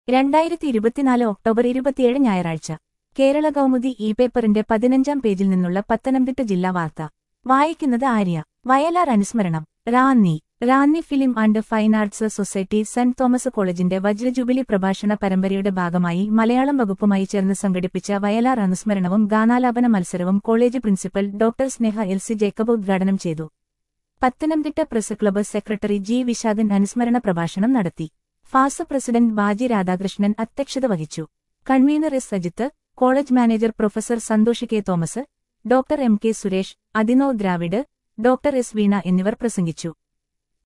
രണ്ടായിരത്തി ഇരുപത്തിനാല് ഒക്ടോബർ ഇരുപത്തിയേഴ് ഞായറാഴ്ച കേരള കൗമുദി ഇ പേപ്പറിന്റെ പതിനഞ്ചാം പേജിൽ നിന്നുള്ള പത്തനംതിട്ട ജില്ലാ വാർത്ത വായിക്കുന്നത് ആര്യ വയലാർ അനുസ്മരണം Ranni Ranni film and fine arts society saint Thomas കോളേജിന്റെ വജ്രജൂബിലി പ്രഭാഷണ പരമ്പരയുടെ ഭാഗമായി മലയാളം വകുപ്പുമായി ചേർന്ന് സംഘടിപ്പിച്ച വയലാർ അനുസ്മരണവും ഗാനാലാപന മത്സരവും college principal doctor Sneha L C Jacob ഉദ്ഘാടനം ചെയ്തു Pathanamthitta press club secretary G Vishakhan അനുസ്മരണ പ്രഭാഷണം നടത്തി ഫാസ് പ്രസിഡന്റ് ബാജി രാധാകൃഷ്ണൻ അധ്യക്ഷത വഹിച്ചു convener S Sajith college manager professor Santhosh K Thomas doctor M K Suresh അതിനോ ദ്രാവിഡ് ഡോക്ടർ എസ് വീണ എന്നിവർ പ്രസംഗിച്ചു